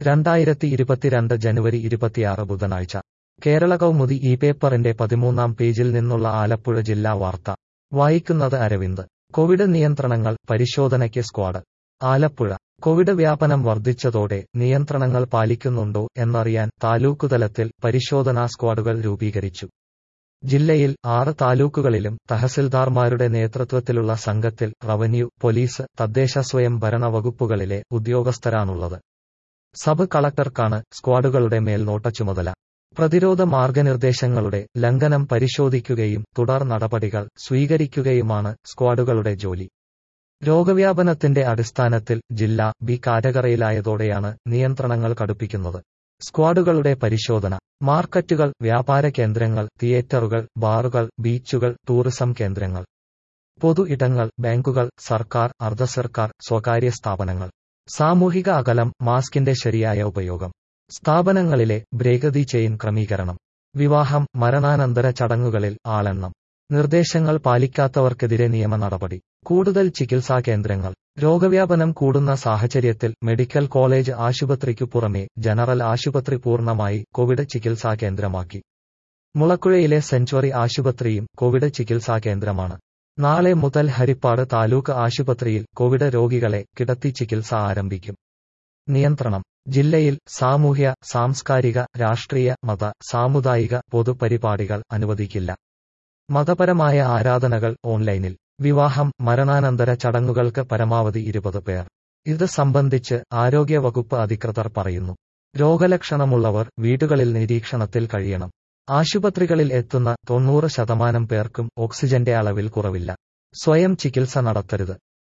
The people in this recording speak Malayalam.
രണ്ടായിരത്തി ഇരുപത്തിരണ്ട് ജനുവരി ഇരുപത്തിയാറ് ബുധനാഴ്ച കേരള കൗമുദി ഈ പേപ്പറിന്റെ പതിമൂന്നാം പേജിൽ നിന്നുള്ള ആലപ്പുഴ ജില്ലാ വാർത്ത വായിക്കുന്നത് അരവിന്ദ് കോവിഡ് നിയന്ത്രണങ്ങൾ പരിശോധനയ്ക്ക് സ്ക്വാഡ് ആലപ്പുഴ കോവിഡ് വ്യാപനം വർദ്ധിച്ചതോടെ നിയന്ത്രണങ്ങൾ പാലിക്കുന്നുണ്ടോ എന്നറിയാൻ താലൂക്കുതലത്തിൽ പരിശോധനാ സ്ക്വാഡുകൾ രൂപീകരിച്ചു ജില്ലയിൽ ആറ് താലൂക്കുകളിലും തഹസിൽദാർമാരുടെ നേതൃത്വത്തിലുള്ള സംഘത്തിൽ റവന്യൂ പോലീസ് തദ്ദേശ സ്വയം ഭരണ വകുപ്പുകളിലെ ഉദ്യോഗസ്ഥരാണുള്ളത് സബ് കളക്ടർക്കാണ് സ്ക്വാഡുകളുടെ മേൽനോട്ട ചുമതല പ്രതിരോധ മാർഗനിർദ്ദേശങ്ങളുടെ ലംഘനം പരിശോധിക്കുകയും തുടർ നടപടികൾ സ്വീകരിക്കുകയുമാണ് സ്ക്വാഡുകളുടെ ജോലി രോഗവ്യാപനത്തിന്റെ അടിസ്ഥാനത്തിൽ ജില്ല ബി കാറ്റഗറിയിലായതോടെയാണ് നിയന്ത്രണങ്ങൾ കടുപ്പിക്കുന്നത് സ്ക്വാഡുകളുടെ പരിശോധന മാർക്കറ്റുകൾ വ്യാപാര കേന്ദ്രങ്ങൾ തിയേറ്ററുകൾ ബാറുകൾ ബീച്ചുകൾ ടൂറിസം കേന്ദ്രങ്ങൾ പൊതു ഇടങ്ങൾ ബാങ്കുകൾ സർക്കാർ അർദ്ധസർക്കാർ സ്വകാര്യ സ്ഥാപനങ്ങൾ സാമൂഹിക അകലം മാസ്കിന്റെ ശരിയായ ഉപയോഗം സ്ഥാപനങ്ങളിലെ ബ്രേക്ക് ദി ചെയിൻ ക്രമീകരണം വിവാഹം മരണാനന്തര ചടങ്ങുകളിൽ ആളെണ്ണം നിർദ്ദേശങ്ങൾ പാലിക്കാത്തവർക്കെതിരെ നിയമ നടപടി കൂടുതൽ ചികിത്സാ കേന്ദ്രങ്ങൾ രോഗവ്യാപനം കൂടുന്ന സാഹചര്യത്തിൽ മെഡിക്കൽ കോളേജ് ആശുപത്രിക്കു പുറമെ ജനറൽ ആശുപത്രി പൂർണ്ണമായി കോവിഡ് ചികിത്സാ കേന്ദ്രമാക്കി മുളക്കുഴയിലെ സെഞ്ചുറി ആശുപത്രിയും കോവിഡ് ചികിത്സാ കേന്ദ്രമാണ് നാളെ മുതൽ ഹരിപ്പാട് താലൂക്ക് ആശുപത്രിയിൽ കോവിഡ് രോഗികളെ കിടത്തി ചികിത്സ ആരംഭിക്കും നിയന്ത്രണം ജില്ലയിൽ സാമൂഹ്യ സാംസ്കാരിക രാഷ്ട്രീയ മത സാമുദായിക പൊതുപരിപാടികൾ അനുവദിക്കില്ല മതപരമായ ആരാധനകൾ ഓൺലൈനിൽ വിവാഹം മരണാനന്തര ചടങ്ങുകൾക്ക് പരമാവധി ഇരുപത് പേർ ഇത് സംബന്ധിച്ച് ആരോഗ്യ വകുപ്പ് അധികൃതർ പറയുന്നു രോഗലക്ഷണമുള്ളവർ വീടുകളിൽ നിരീക്ഷണത്തിൽ കഴിയണം ആശുപത്രികളിൽ എത്തുന്ന തൊണ്ണൂറ് ശതമാനം പേർക്കും ഓക്സിജന്റെ അളവിൽ കുറവില്ല സ്വയം ചികിത്സ നടത്തരുത്